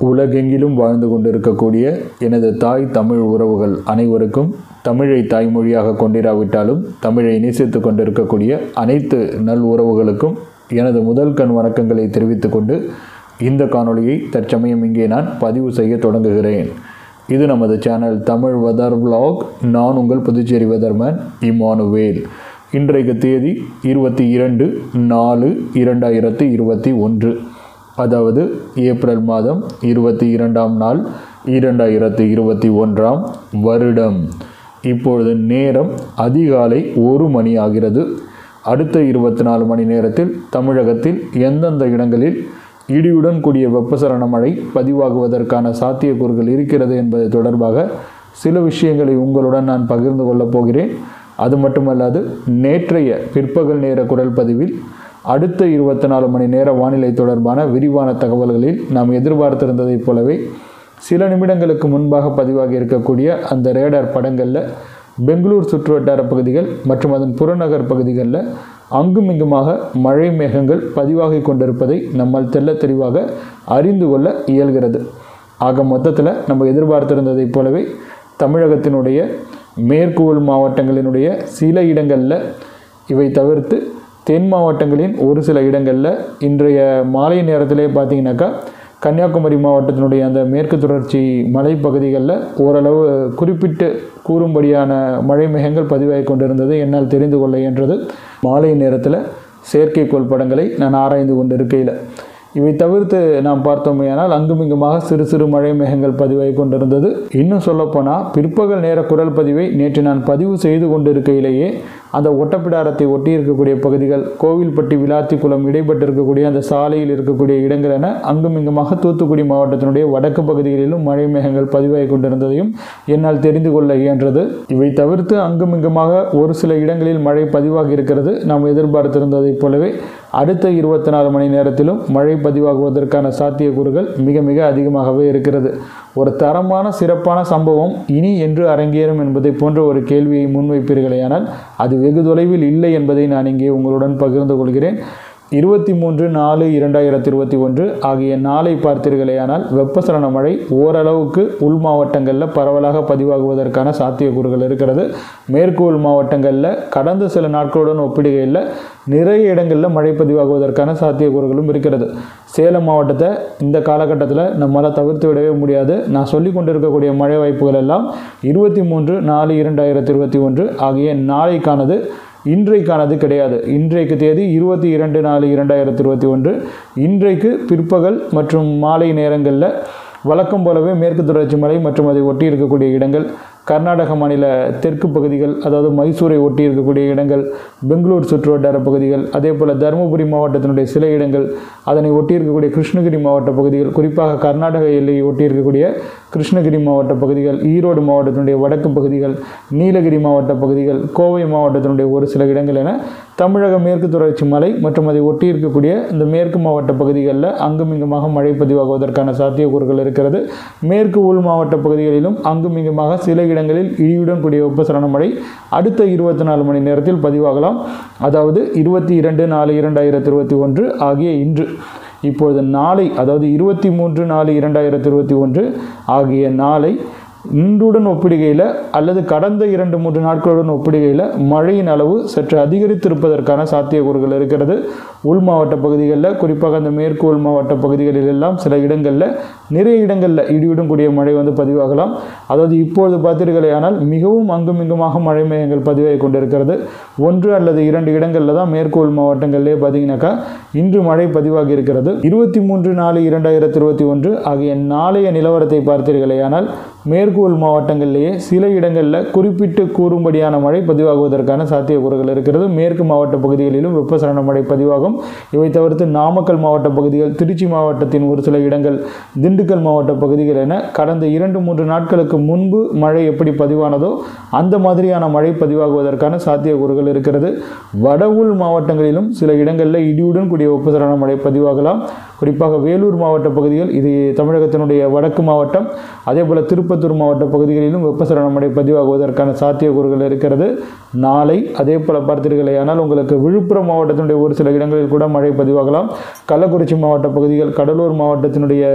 உலகெங்கிலும் வாழ்ந்து கொண்டிருக்கக்கூடிய எனது தாய் தமிழ் உறவுகள் அனைவருக்கும் தமிழை தாய்மொழியாக கொண்டிராவிட்டாலும் தமிழை நேசித்து கொண்டிருக்கக்கூடிய அனைத்து நல் உறவுகளுக்கும் எனது முதல் கண் வணக்கங்களை தெரிவித்துக் கொண்டு இந்த காணொளியை தற்சமயம் இங்கே நான் பதிவு செய்ய தொடங்குகிறேன் இது நமது சேனல் தமிழ் வெதர் vlog நான் உங்கள் புதுச்சேரி வெதர்மேன் இமானுவேல் இன்றைக்கு தேதி இருபத்தி இரண்டு நாலு இரண்டாயிரத்தி இருபத்தி ஒன்று அதாவது ஏப்ரல் மாதம் இருபத்தி இரண்டாம் நாள் இரண்டாயிரத்தி இருபத்தி ஒன்றாம் வருடம் இப்பொழுது நேரம் அதிகாலை ஒரு மணி ஆகிறது அடுத்த இருபத்தி நாலு மணி நேரத்தில் தமிழகத்தில் எந்தெந்த இடங்களில் இடியுடன் கூடிய வெப்பசலன மழை பதிவாகுவதற்கான சாத்தியக்கூறுகள் இருக்கிறது என்பது தொடர்பாக சில விஷயங்களை உங்களுடன் நான் பகிர்ந்து கொள்ளப் போகிறேன் அது மட்டுமல்லாது நேற்றைய பிற்பகல் நேர குரல் பதிவில் அடுத்த இருபத்தி நாலு மணி நேர வானிலை தொடர்பான விரிவான தகவல்களில் நாம் எதிர்பார்த்திருந்ததைப் போலவே சில நிமிடங்களுக்கு முன்பாக பதிவாகி இருக்கக்கூடிய அந்த ரேடார் படங்களில் பெங்களூர் சுற்றுவட்டார பகுதிகள் மற்றும் அதன் புறநகர் பகுதிகளில் அங்கும் இங்குமாக மழை மேகங்கள் பதிவாகி கொண்டிருப்பதை நம்மால் தெள்ள தெளிவாக அறிந்து கொள்ள இயல்கிறது ஆக மொத்தத்தில் நம்ம எதிர்பார்த்திருந்ததைப் போலவே தமிழகத்தினுடைய மேற்கு உள் மாவட்டங்களினுடைய சில இடங்களில் இவை தவிர்த்து தென் மாவட்டங்களின் ஒரு சில இடங்களில் இன்றைய மாலை நேரத்திலே பார்த்தீங்கன்னாக்கா கன்னியாகுமரி மாவட்டத்தினுடைய அந்த மேற்கு தொடர்ச்சி மலைப்பகுதிகளில் ஓரளவு குறிப்பிட்டு கூறும்படியான மழை மேகங்கள் பதிவாகி கொண்டிருந்தது என்னால் தெரிந்து கொள்ள இயன்றது மாலை நேரத்தில் செயற்கைக்கோள் படங்களை நான் ஆராய்ந்து கொண்டு இருக்கையில் இவை தவிர்த்து நாம் பார்த்தோமேயானால் அங்குமிங்குமாக சிறு சிறு மழை மேகங்கள் பதிவாகி கொண்டிருந்தது இன்னும் சொல்லப்போனால் பிற்பகல் நேர குரல் பதிவை நேற்று நான் பதிவு செய்து கொண்டிருக்கையிலேயே அந்த ஒட்டப்பிடாரத்தை ஒட்டி இருக்கக்கூடிய பகுதிகள் கோவில்பட்டி விளாத்திக்குளம் இடைப்பட்டு இருக்கக்கூடிய அந்த சாலையில் இருக்கக்கூடிய இடங்கள் என அங்குமிங்குமாக தூத்துக்குடி மாவட்டத்தினுடைய வடக்கு பகுதிகளிலும் மழை மேகங்கள் பதிவாகி கொண்டிருந்ததையும் என்னால் தெரிந்து கொள்ள இயன்றது இவை தவிர்த்து அங்குமிங்குமாக ஒரு சில இடங்களில் மழை பதிவாகி இருக்கிறது நாம் எதிர்பார்த்திருந்ததைப் போலவே அடுத்த இருபத்தி நாலு மணி நேரத்திலும் மழை பதிவாகுவதற்கான சாத்தியக்கூறுகள் மிக மிக அதிகமாகவே இருக்கிறது ஒரு தரமான சிறப்பான சம்பவம் இனி என்று அரங்கேறும் என்பதை போன்ற ஒரு கேள்வியை முன்வைப்பீர்களேயானால் அது வெகு தொலைவில் இல்லை என்பதை நான் இங்கே உங்களுடன் பகிர்ந்து கொள்கிறேன் இருபத்தி மூன்று நாலு இரண்டாயிரத்தி இருபத்தி ஒன்று ஆகிய நாளை பார்த்தீர்களேயானால் வெப்பசலன மழை ஓரளவுக்கு உள் மாவட்டங்களில் பரவலாக பதிவாகுவதற்கான சாத்தியக்கூறுகள் இருக்கிறது மேற்கு உள் மாவட்டங்களில் கடந்த சில நாட்களுடன் ஒப்பிடுகையில் நிறைய இடங்களில் மழை பதிவாகுவதற்கான சாத்தியக்கூறுகளும் இருக்கிறது சேலம் மாவட்டத்தை இந்த காலகட்டத்தில் நம்மளால் தவிர்த்து விடவே முடியாது நான் சொல்லி கொண்டிருக்கக்கூடிய மழை வாய்ப்புகள் எல்லாம் இருபத்தி மூன்று நாலு இரண்டாயிரத்தி இருபத்தி ஒன்று ஆகிய நாளைக்கானது இன்றைக்கானது கிடையாது இன்றைக்கு தேதி இருபத்தி இரண்டு நாலு இரண்டாயிரத்தி இருபத்தி ஒன்று இன்றைக்கு பிற்பகல் மற்றும் மாலை நேரங்களில் வழக்கம் போலவே மேற்கு தொடர்ச்சி மலை மற்றும் அதை ஒட்டி இருக்கக்கூடிய இடங்கள் கர்நாடக மாநில தெற்கு பகுதிகள் அதாவது மைசூரை ஒட்டி இருக்கக்கூடிய இடங்கள் பெங்களூர் சுற்றுவட்டார பகுதிகள் அதே போல் தருமபுரி மாவட்டத்தினுடைய சில இடங்கள் அதனை ஒட்டி இருக்கக்கூடிய கிருஷ்ணகிரி மாவட்ட பகுதிகள் குறிப்பாக கர்நாடக எல்லையை ஒட்டி இருக்கக்கூடிய கிருஷ்ணகிரி மாவட்ட பகுதிகள் ஈரோடு மாவட்டத்தினுடைய வடக்கு பகுதிகள் நீலகிரி மாவட்ட பகுதிகள் கோவை மாவட்டத்தினுடைய ஒரு சில இடங்கள் என தமிழக மேற்கு தொடர்ச்சி மலை மற்றும் அதை ஒட்டி இருக்கக்கூடிய இந்த மேற்கு மாவட்ட பகுதிகளில் அங்குமிங்குமாக மழை பதிவாகுவதற்கான சாத்தியக்கூறுகள் இருக்கிறது மேற்கு உள் மாவட்ட பகுதிகளிலும் அங்குமிங்குமாக சில இடங்களில் இடியுடன் கூடிய வெப்பசலன மழை அடுத்த இருபத்தி நாலு மணி நேரத்தில் பதிவாகலாம் அதாவது இருபத்தி இரண்டு நாலு இரண்டாயிரத்தி இருபத்தி ஒன்று ஆகிய இன்று இப்பொழுது நாளை அதாவது இருபத்தி மூன்று நாலு இரண்டாயிரத்தி இருபத்தி ஒன்று ஆகிய நாளை இன்றுடன் ஒப்பிடுகையில் அல்லது கடந்த இரண்டு மூன்று நாட்களுடன் ஒப்பிடுகையில் மழையின் அளவு சற்று அதிகரித்திருப்பதற்கான சாத்தியக்கூறுகள் இருக்கிறது உள் மாவட்ட பகுதிகளில் குறிப்பாக அந்த மேற்கு உள் மாவட்ட பகுதிகளில் எல்லாம் சில இடங்களில் நிறைய இடங்களில் இடியுடன் கூடிய மழை வந்து பதிவாகலாம் அதாவது இப்பொழுது பார்த்தீர்களேயானால் மிகவும் அங்குமிங்குமாக மழை மேகங்கள் பதிவாகி கொண்டிருக்கிறது ஒன்று அல்லது இரண்டு இடங்களில் தான் மேற்கு உள் மாவட்டங்களிலே பார்த்தீங்கன்னாக்கா இன்று மழை பதிவாகி இருக்கிறது இருபத்தி மூன்று நாலு இரண்டாயிரத்தி இருபத்தி ஒன்று ஆகிய நாளைய நிலவரத்தை பார்த்தீர்களேயானால் மேற்கு உள் மாவட்டங்களிலேயே சில இடங்களில் குறிப்பிட்டு கூறும்படியான மழை பதிவாகுவதற்கான சாத்தியக்கூறுகள் இருக்கிறது மேற்கு மாவட்ட பகுதிகளிலும் வெப்பசலன மழை பதிவாகும் இவை தவிர்த்து நாமக்கல் மாவட்ட பகுதிகள் திருச்சி மாவட்டத்தின் ஒரு சில இடங்கள் திண்டுக்கல் மாவட்ட பகுதிகள் என கடந்த இரண்டு மூன்று நாட்களுக்கு முன்பு மழை எப்படி பதிவானதோ அந்த மாதிரியான மழை பதிவாகுவதற்கான சாத்தியக்கூறுகள் இருக்கிறது வட உள் மாவட்டங்களிலும் சில இடங்களில் இடியுடன் கூடிய வெப்பசலன மழை பதிவாகலாம் குறிப்பாக வேலூர் மாவட்ட பகுதிகள் இது தமிழகத்தினுடைய வடக்கு மாவட்டம் அதே போல் திருப்பத்தூர் மாவட்ட பகுதிகளிலும் வெப்பசலன மழை பதிவாகுவதற்கான சாத்தியக்கூறுகள் இருக்கிறது நாளை அதே போல் பார்த்தீர்களேயானால் உங்களுக்கு விழுப்புரம் மாவட்டத்தினுடைய ஒரு சில இடங்களில் கூட மழை பதிவாகலாம் கள்ளக்குறிச்சி மாவட்ட பகுதிகள் கடலூர் மாவட்டத்தினுடைய மேற்கு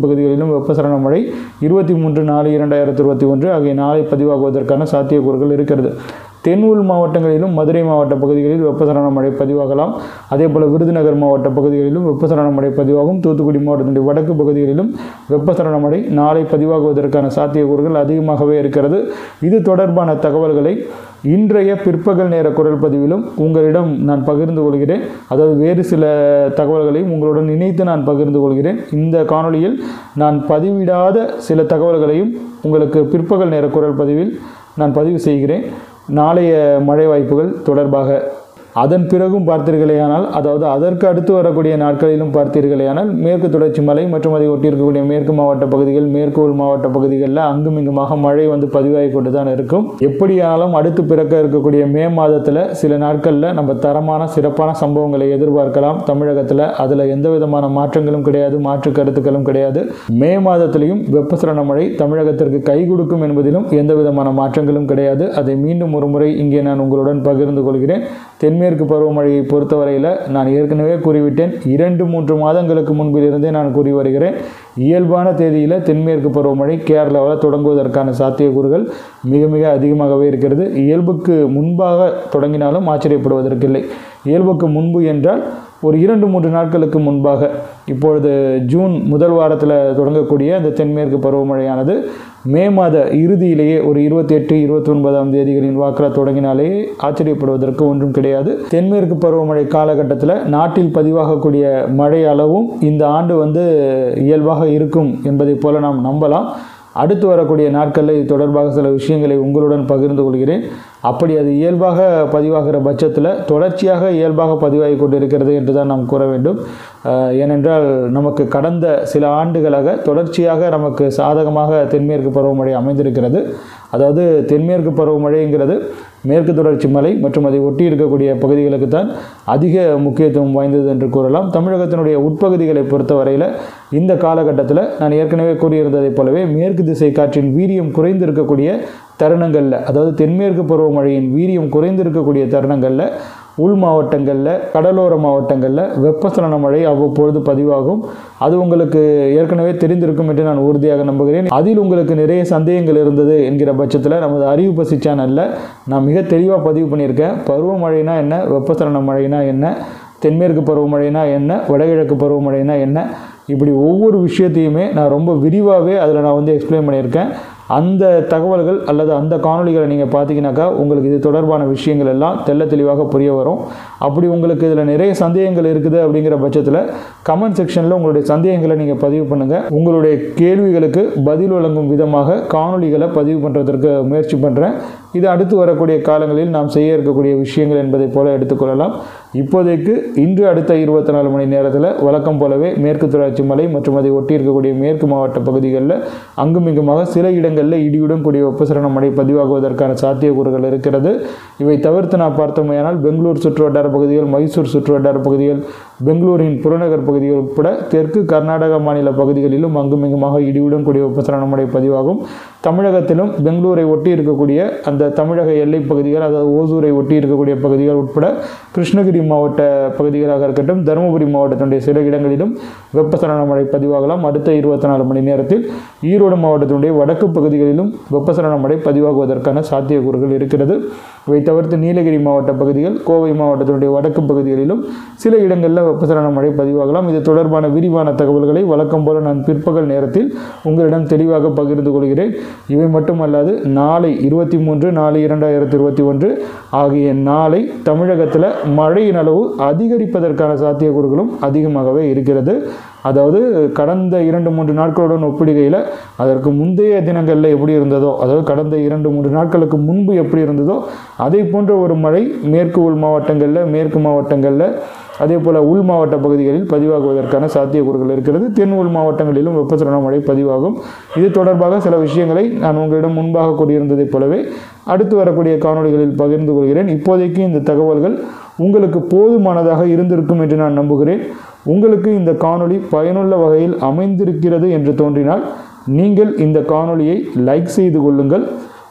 பகுதிகளிலும் வெப்பசலன மழை இருபத்தி மூன்று நாலு இரண்டாயிரத்தி இருபத்தி ஒன்று ஆகிய நாளை பதிவாகுவதற்கான சாத்தியக்கூறுகள் இருக்கிறது தென் உள் மாவட்டங்களிலும் மதுரை மாவட்ட பகுதிகளில் வெப்பசலன மழை பதிவாகலாம் அதே போல் விருதுநகர் மாவட்ட பகுதிகளிலும் வெப்பசலன மழை பதிவாகும் தூத்துக்குடி மாவட்டத்தினுடைய வடக்கு பகுதிகளிலும் வெப்பசலன மழை நாளை பதிவாகுவதற்கான சாத்தியக்கூறுகள் அதிகமாகவே இருக்கிறது இது தொடர்பான தகவல்களை இன்றைய பிற்பகல் நேர குரல் பதிவிலும் உங்களிடம் நான் பகிர்ந்து கொள்கிறேன் அதாவது வேறு சில தகவல்களையும் உங்களுடன் இணைத்து நான் பகிர்ந்து கொள்கிறேன் இந்த காணொளியில் நான் பதிவிடாத சில தகவல்களையும் உங்களுக்கு பிற்பகல் நேர குரல் பதிவில் நான் பதிவு செய்கிறேன் நாளைய மழை வாய்ப்புகள் தொடர்பாக அதன் பிறகும் பார்த்தீர்களேயானால் அதாவது அதற்கு அடுத்து வரக்கூடிய நாட்களிலும் பார்த்தீர்களேயானால் மேற்கு தொடர்ச்சி மலை மற்றும் அதை ஒட்டியிருக்கக்கூடிய மேற்கு மாவட்ட பகுதிகள் மேற்கு உள் மாவட்ட பகுதிகளில் அங்கும் இங்குமாக மழை வந்து பதிவாகி கொண்டு தான் இருக்கும் எப்படியானாலும் அடுத்து பிறக்க இருக்கக்கூடிய மே மாதத்தில் சில நாட்களில் நம்ம தரமான சிறப்பான சம்பவங்களை எதிர்பார்க்கலாம் தமிழகத்தில் அதில் எந்த விதமான மாற்றங்களும் கிடையாது மாற்று கருத்துக்களும் கிடையாது மே மாதத்திலையும் வெப்பசலன மழை தமிழகத்திற்கு கை கொடுக்கும் என்பதிலும் எந்த விதமான மாற்றங்களும் கிடையாது அதை மீண்டும் ஒரு முறை இங்கே நான் உங்களுடன் பகிர்ந்து கொள்கிறேன் தென்மேற்கு பருவமழையை பொறுத்தவரையில் நான் ஏற்கனவே கூறிவிட்டேன் இரண்டு மூன்று மாதங்களுக்கு முன்பிலிருந்தே நான் கூறி வருகிறேன் இயல்பான தேதியில் தென்மேற்கு பருவமழை கேரளாவில் தொடங்குவதற்கான சாத்தியக்கூறுகள் மிக மிக அதிகமாகவே இருக்கிறது இயல்புக்கு முன்பாக தொடங்கினாலும் ஆச்சரியப்படுவதற்கில்லை இயல்புக்கு முன்பு என்றால் ஒரு இரண்டு மூன்று நாட்களுக்கு முன்பாக இப்பொழுது ஜூன் முதல் வாரத்தில் தொடங்கக்கூடிய அந்த தென்மேற்கு பருவமழையானது மே மாத இறுதியிலேயே ஒரு இருபத்தி எட்டு இருபத்தி ஒன்பதாம் தேதிகளின் வாக்கில் தொடங்கினாலே ஆச்சரியப்படுவதற்கு ஒன்றும் கிடையாது தென்மேற்கு பருவமழை காலகட்டத்தில் நாட்டில் பதிவாகக்கூடிய மழை அளவும் இந்த ஆண்டு வந்து இயல்பாக இருக்கும் என்பதைப் போல நாம் நம்பலாம் அடுத்து வரக்கூடிய நாட்களில் இது தொடர்பாக சில விஷயங்களை உங்களுடன் பகிர்ந்து கொள்கிறேன் அப்படி அது இயல்பாக பதிவாகிற பட்சத்தில் தொடர்ச்சியாக இயல்பாக பதிவாகி கொண்டிருக்கிறது என்று தான் நாம் கூற வேண்டும் அஹ் ஏனென்றால் நமக்கு கடந்த சில ஆண்டுகளாக தொடர்ச்சியாக நமக்கு சாதகமாக தென்மேற்கு பருவமழை அமைந்திருக்கிறது அதாவது தென்மேற்கு பருவமழைங்கிறது மேற்கு தொடர்ச்சி மலை மற்றும் அதை ஒட்டி இருக்கக்கூடிய பகுதிகளுக்கு தான் அதிக முக்கியத்துவம் வாய்ந்தது என்று கூறலாம் தமிழகத்தினுடைய உட்பகுதிகளை பொறுத்தவரையில் இந்த காலகட்டத்தில் நான் ஏற்கனவே கூறியிருந்ததைப் போலவே மேற்கு திசை காற்றின் வீரியம் குறைந்து இருக்கக்கூடிய தருணங்களில் அதாவது தென்மேற்கு பருவமழையின் வீரியம் குறைந்து இருக்கக்கூடிய தருணங்களில் உள் மாவட்டங்களில் கடலோர மாவட்டங்களில் வெப்பசலன மழை அவ்வப்பொழுது பதிவாகும் அது உங்களுக்கு ஏற்கனவே தெரிந்திருக்கும் என்று நான் உறுதியாக நம்புகிறேன் அதில் உங்களுக்கு நிறைய சந்தேகங்கள் இருந்தது என்கிற பட்சத்தில் நமது அறிவு பசி சேனலில் நான் மிக தெளிவாக பதிவு பண்ணியிருக்கேன் பருவமழைனா என்ன வெப்பசலன மழைனா என்ன தென்மேற்கு பருவமழைனா என்ன வடகிழக்கு பருவமழைனா என்ன இப்படி ஒவ்வொரு விஷயத்தையுமே நான் ரொம்ப விரிவாகவே அதில் நான் வந்து எக்ஸ்பிளைன் பண்ணியிருக்கேன் அந்த தகவல்கள் அல்லது அந்த காணொளிகளை நீங்கள் பார்த்தீங்கன்னாக்கா உங்களுக்கு இது தொடர்பான விஷயங்கள் எல்லாம் தெள்ள தெளிவாக புரிய வரும் அப்படி உங்களுக்கு இதில் நிறைய சந்தேகங்கள் இருக்குது அப்படிங்கிற பட்சத்தில் கமெண்ட் செக்ஷனில் உங்களுடைய சந்தேகங்களை நீங்கள் பதிவு பண்ணுங்கள் உங்களுடைய கேள்விகளுக்கு பதில் வழங்கும் விதமாக காணொளிகளை பதிவு பண்ணுறதற்கு முயற்சி பண்ணுறேன் இது அடுத்து வரக்கூடிய காலங்களில் நாம் செய்ய இருக்கக்கூடிய விஷயங்கள் என்பதை போல எடுத்துக்கொள்ளலாம் இப்போதைக்கு இன்று அடுத்த இருபத்தி நாலு மணி நேரத்தில் வழக்கம் போலவே மேற்கு தொடர்ச்சி மலை மற்றும் அதை ஒட்டி இருக்கக்கூடிய மேற்கு மாவட்ட பகுதிகளில் அங்கும் இங்குமாக சில இடங்களில் இடியுடன் கூடிய வெப்பசலன மழை பதிவாகுவதற்கான சாத்தியக்கூறுகள் இருக்கிறது இவை தவிர்த்து நான் பார்த்தோமேயானால் பெங்களூர் சுற்றுவட்டார பகுதிகள் மைசூர் சுற்றுவட்டார பகுதிகள் பெங்களூரின் புறநகர் பகுதிகள் உட்பட தெற்கு கர்நாடக மாநில பகுதிகளிலும் அங்கும் இங்குமாக இடியுடன் கூடிய வெப்பசலன மழை பதிவாகும் தமிழகத்திலும் பெங்களூரை ஒட்டி இருக்கக்கூடிய அந்த தமிழக எல்லைப் பகுதிகள் அதாவது ஓசூரை ஒட்டி இருக்கக்கூடிய பகுதிகள் உட்பட கிருஷ்ணகிரி மாவட்ட பகுதிகளாக இருக்கட்டும் தருமபுரி மாவட்டத்தினுடைய சில இடங்களிலும் வெப்பசலன மழை பதிவாகலாம் அடுத்த இருபத்தி நாலு மணி நேரத்தில் ஈரோடு மாவட்டத்தினுடைய வடக்கு பகுதிகளிலும் வெப்பசலன மழை பதிவாகுவதற்கான சாத்தியக்கூறுகள் இருக்கிறது இவை தவிர்த்து நீலகிரி மாவட்ட பகுதிகள் கோவை மாவட்டத்தினுடைய வடக்கு பகுதிகளிலும் சில இடங்களில் வெப்பசலன மழை பதிவாகலாம் இது தொடர்பான விரிவான தகவல்களை வழக்கம் போல நான் பிற்பகல் நேரத்தில் உங்களிடம் தெளிவாக பகிர்ந்து கொள்கிறேன் இவை மட்டுமல்லாது நாளை இருபத்தி மூன்று நாலு இரண்டாயிரத்தி இருபத்தி ஒன்று ஆகிய நாளை தமிழகத்தில் மழையின் அளவு அதிகரிப்பதற்கான சாத்தியக்கூறுகளும் அதிகமாகவே இருக்கிறது அதாவது கடந்த இரண்டு மூன்று நாட்களுடன் ஒப்பிடுகையில் அதற்கு முந்தைய தினங்களில் எப்படி இருந்ததோ அதாவது கடந்த இரண்டு மூன்று நாட்களுக்கு முன்பு எப்படி இருந்ததோ அதே போன்ற ஒரு மழை மேற்கு உள் மாவட்டங்களில் மேற்கு மாவட்டங்களில் அதே போல் உள் மாவட்ட பகுதிகளில் பதிவாகுவதற்கான சாத்தியக்கூறுகள் இருக்கிறது தென் உள் மாவட்டங்களிலும் வெப்பசலன மழை பதிவாகும் இது தொடர்பாக சில விஷயங்களை நான் உங்களிடம் முன்பாக கூறியிருந்ததைப் போலவே அடுத்து வரக்கூடிய காணொளிகளில் பகிர்ந்து கொள்கிறேன் இப்போதைக்கு இந்த தகவல்கள் உங்களுக்கு போதுமானதாக இருந்திருக்கும் என்று நான் நம்புகிறேன் உங்களுக்கு இந்த காணொளி பயனுள்ள வகையில் அமைந்திருக்கிறது என்று தோன்றினால் நீங்கள் இந்த காணொளியை லைக் செய்து கொள்ளுங்கள்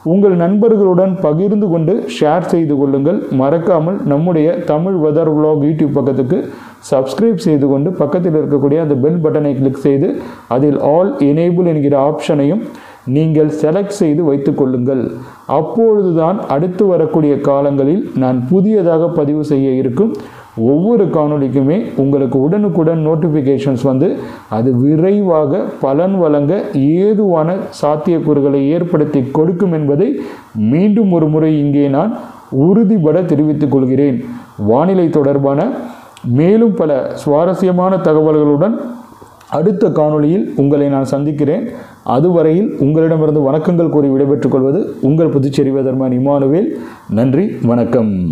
உங்கள் நண்பர்களுடன் பகிர்ந்து கொண்டு ஷேர் செய்து கொள்ளுங்கள் மறக்காமல் நம்முடைய தமிழ் வெதர் vlog யூடியூப் பக்கத்துக்கு சப்ஸ்கிரைப் செய்து கொண்டு பக்கத்தில் இருக்கக்கூடிய அந்த பெல் பட்டனை கிளிக் செய்து அதில் ஆல் எனேபிள் என்கிற ஆப்ஷனையும் நீங்கள் செலக்ட் செய்து வைத்துக் கொள்ளுங்கள் அப்பொழுதுதான் அடுத்து வரக்கூடிய காலங்களில் நான் புதியதாக பதிவு செய்ய இருக்கும் ஒவ்வொரு காணொளிக்குமே உங்களுக்கு உடனுக்குடன் நோட்டிஃபிகேஷன்ஸ் வந்து அது விரைவாக பலன் வழங்க ஏதுவான சாத்தியக்கூறுகளை ஏற்படுத்தி கொடுக்கும் என்பதை மீண்டும் ஒரு முறை இங்கே நான் உறுதிபட தெரிவித்துக் கொள்கிறேன் வானிலை தொடர்பான மேலும் பல சுவாரஸ்யமான தகவல்களுடன் அடுத்த காணொளியில் உங்களை நான் சந்திக்கிறேன் அதுவரையில் உங்களிடமிருந்து வணக்கங்கள் கூறி விடைபெற்றுக் கொள்வது உங்கள் புதுச்சேரி வேதர்மான் இமானுவேல் நன்றி வணக்கம்